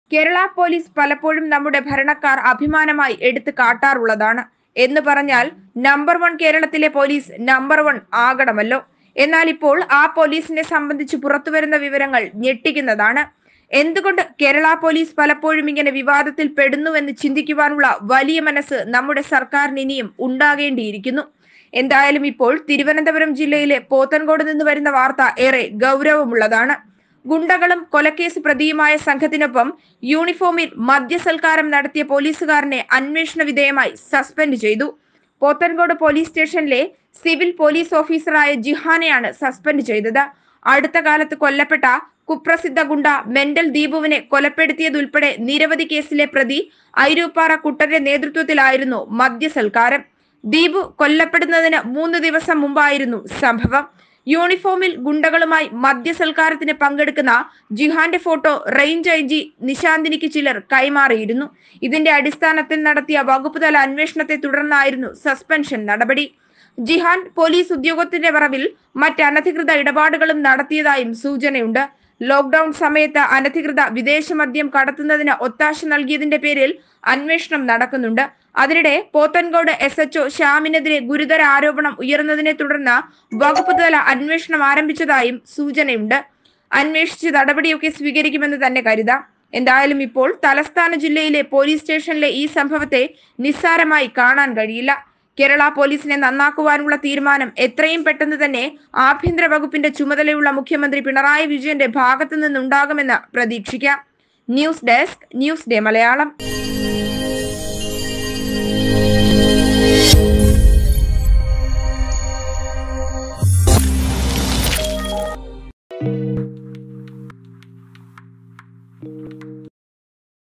Kerala police പലപ്പോഴും നമ്മുടെ ഭരണക്കാർ അഭിമാനമായി എടുത്തു കാട്ടാറുള്ളതാണ് എന്ന് പറഞ്ഞാൽ നമ്പർ വൺ കേരളത്തിലെ പോലീസ് നമ്പർ വൺ ആകണമല്ലോ എന്നാൽ ഇപ്പോൾ ആ പോലീസിനെ സംബന്ധിച്ച് പുറത്തുവരുന്ന വിവരങ്ങൾ ഞെട്ടിക്കുന്നതാണ് എന്തുകൊണ്ട് കേരള പോലീസ് പലപ്പോഴും ഇങ്ങനെ വിവാദത്തിൽ പെടുന്നുവെന്ന് ചിന്തിക്കുവാനുള്ള വലിയ മനസ്സ് നമ്മുടെ സർക്കാരിന് ഇനിയും ഉണ്ടാകേണ്ടിയിരിക്കുന്നു എന്തായാലും ഇപ്പോൾ തിരുവനന്തപുരം ജില്ലയിലെ പോത്തൻകോട് നിന്ന് വരുന്ന വാർത്ത ഏറെ ഗൗരവമുള്ളതാണ് ഗുണ്ടകളും കൊലക്കേസ് പ്രതിയുമായ സംഘത്തിനൊപ്പം യൂണിഫോമിൽ മദ്യസൽക്കാരം നടത്തിയ പോലീസുകാരനെ അന്വേഷണ വിധേയമായി സസ്പെൻഡ് ചെയ്തു പോത്തൻകോട് പോലീസ് സ്റ്റേഷനിലെ സിവിൽ പോലീസ് ഓഫീസറായ ജിഹാനെയാണ് സസ്പെൻഡ് ചെയ്തത് അടുത്ത കാലത്ത് കൊല്ലപ്പെട്ട കുപ്രസിദ്ധ ഗുണ്ട മെന്റൽ ദീപുവിനെ കൊലപ്പെടുത്തിയതുൾപ്പെടെ നിരവധി കേസിലെ പ്രതി ഐരൂപ്പാറ കുട്ടന്റെ നേതൃത്വത്തിലായിരുന്നു മദ്യസൽക്കാരം ദീപു കൊല്ലപ്പെടുന്നതിന് മൂന്ന് ദിവസം മുമ്പായിരുന്നു സംഭവം യൂണിഫോമിൽ ഗുണ്ടകളുമായി മദ്യസൽക്കാരത്തിന് പങ്കെടുക്കുന്ന ജിഹാന്റെ ഫോട്ടോ റേഞ്ച് ഐ ജി നിശാന്തിനിക്ക് ചിലർ കൈമാറിയിരുന്നു ഇതിന്റെ അടിസ്ഥാനത്തിൽ നടത്തിയ വകുപ്പ് തല അന്വേഷണത്തെ തുടർന്നായിരുന്നു സസ്പെൻഷൻ നടപടി ജിഹാൻ പോലീസ് ഉദ്യോഗത്തിന്റെ പറവിൽ മറ്റ് അനധികൃത ഇടപാടുകളും നടത്തിയതായും സൂചനയുണ്ട് ലോക്ക്ഡൌൺ സമയത്ത് അനധികൃത വിദേശ മദ്യം കടത്തുന്നതിന് ഒത്താശ നൽകിയതിന്റെ പേരിൽ അന്വേഷണം നടക്കുന്നുണ്ട് അതിനിടെ പോത്തൻകോട് എസ് എച്ച്ഒ ശ്യാമിനെതിരെ ഗുരുതര ആരോപണം ഉയർന്നതിനെ തുടർന്ന് വകുപ്പ് തല അന്വേഷണം ആരംഭിച്ചതായും സൂചനയുണ്ട് അന്വേഷിച്ച് നടപടിയൊക്കെ സ്വീകരിക്കുമെന്ന് തന്നെ കരുതാം എന്തായാലും ഇപ്പോൾ തലസ്ഥാന ജില്ലയിലെ പോലീസ് സ്റ്റേഷനിലെ ഈ സംഭവത്തെ നിസ്സാരമായി കാണാൻ കഴിയില്ല കേരള പോലീസിനെ നന്നാക്കുവാനുള്ള തീരുമാനം എത്രയും പെട്ടെന്ന് തന്നെ ആഭ്യന്തര വകുപ്പിന്റെ ചുമതലയുള്ള മുഖ്യമന്ത്രി പിണറായി വിജയന്റെ ഭാഗത്തു നിന്നുണ്ടാകുമെന്ന് പ്രതീക്ഷിക്കാം news desk news day Malayalam